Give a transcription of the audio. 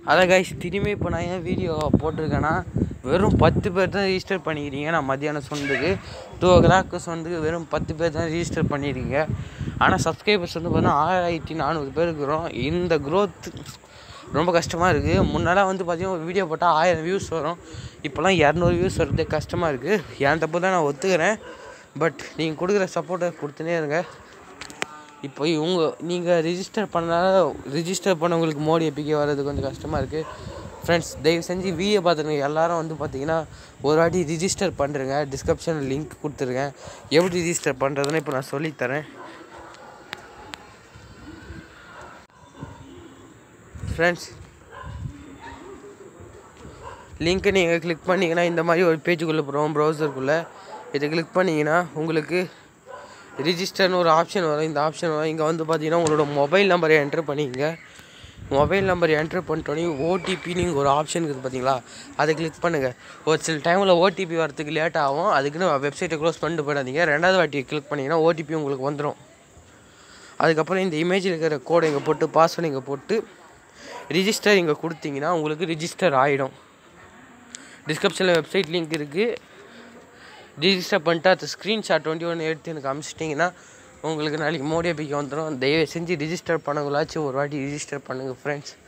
அதை கைஸ் திரும்பி இப்போ நான் ஏன் வீடியோ போட்டிருக்கேன்னா வெறும் பத்து பேர் தான் ரிஜிஸ்டர் பண்ணிக்கிறீங்க நான் மத்தியானம் சொன்னதுக்கு டூ ஓ கிளாக்கு சொன்னதுக்கு வெறும் பத்து பேர் தான் ரிஜிஸ்டர் பண்ணியிருக்கீங்க ஆனால் சப்ஸ்கிரைபர்ஸ் வந்து பார்த்தீங்கன்னா ஆயிரத்தி நானூறு பேர் இருக்கிறோம் இந்த growth ரொம்ப கஷ்டமாக இருக்குது முன்னெல்லாம் வந்து பார்த்தீங்கன்னா ஒரு வீடியோ போட்டால் ஆயிரம் வியூஸ் வரும் இப்போலாம் இரநூறு வியூஸ் வரதே கஷ்டமாக இருக்குது என் தப்பு தான் நான் ஒத்துக்கிறேன் பட் நீங்கள் கொடுக்குற சப்போர்ட்டை கொடுத்துனே இருங்க இப்போ இவங்க நீங்கள் ரிஜிஸ்டர் பண்ணால ரிஜிஸ்டர் பண்ணவங்களுக்கு மோடி எப்பிக்கே வர்றது கொஞ்சம் கஷ்டமாக இருக்குது ஃப்ரெண்ட்ஸ் தயவு செஞ்சு வீடியோ பார்த்துருங்க எல்லாரும் வந்து பார்த்தீங்கன்னா ஒரு வாட்டி ரிஜிஸ்டர் பண்ணுறேங்க டிஸ்கிரிப்ஷனில் லிங்க் கொடுத்துருக்கேன் எப்படி ரிஜிஸ்டர் பண்ணுறதுன்னு இப்போ நான் சொல்லித்தரேன் ஃப்ரெண்ட்ஸ் லிங்க்கை நீங்கள் கிளிக் பண்ணிங்கன்னா இந்த மாதிரி ஒரு பேஜுக்குள்ளே போகிறோம் ப்ரௌசருக்குள்ளே இதை கிளிக் பண்ணிங்கன்னா உங்களுக்கு ரிஜிஸ்டர்னு ஒரு ஆப்ஷன் வரும் இந்த ஆப்ஷன் வரும் இங்கே வந்து பார்த்தீங்கன்னா உங்களோட மொபைல் நம்பரை என்ட்ரு பண்ணிக்கங்க மொபைல் நம்பர் என்ட்ரு பண்ணிட்டோன்னே ஓடிபின்னு இங்கே ஒரு ஆப்ஷன் இருக்குது பார்த்தீங்களா அதை கிளிக் பண்ணுங்கள் ஒரு சில டைமில் ஓடிபி வரத்துக்கு லேட் ஆகும் அதுக்குன்னு வெப்சைட்டை க்ளோஸ் பண்ணிட்டு போயிடாதீங்க ரெண்டாவது வாட்டி கிளிக் பண்ணிங்கன்னா ஓடிபி உங்களுக்கு வந்துடும் அதுக்கப்புறம் இந்த இமேஜில் இருக்கிற கோடை இங்கே போட்டு பாஸ்வேர்டு இங்கே போட்டு ரிஜிஸ்டர் இங்கே கொடுத்தீங்கன்னா உங்களுக்கு ரிஜிஸ்டர் ஆகிடும் டிஸ்கிரிப்ஷனில் வெப்சைட் லிங்க் இருக்குது ரிஜிஸ்டர் பண்ணிட்டு அது ஸ்க்ரீன்ஷாட் டுவெண்ட்டி ஒன் எடுத்து எனக்கு அனுப்பிச்சிட்டிங்கன்னா உங்களுக்கு நாளைக்கு மோடி அப்பிக்கு வந்துடும் தயவு செஞ்சு ரிஜிஸ்டர் பண்ணவங்களாச்சும் ஒரு வாட்டி ரிஜிஸ்டர் பண்ணுங்கள் ஃப்ரெண்ட்ஸ்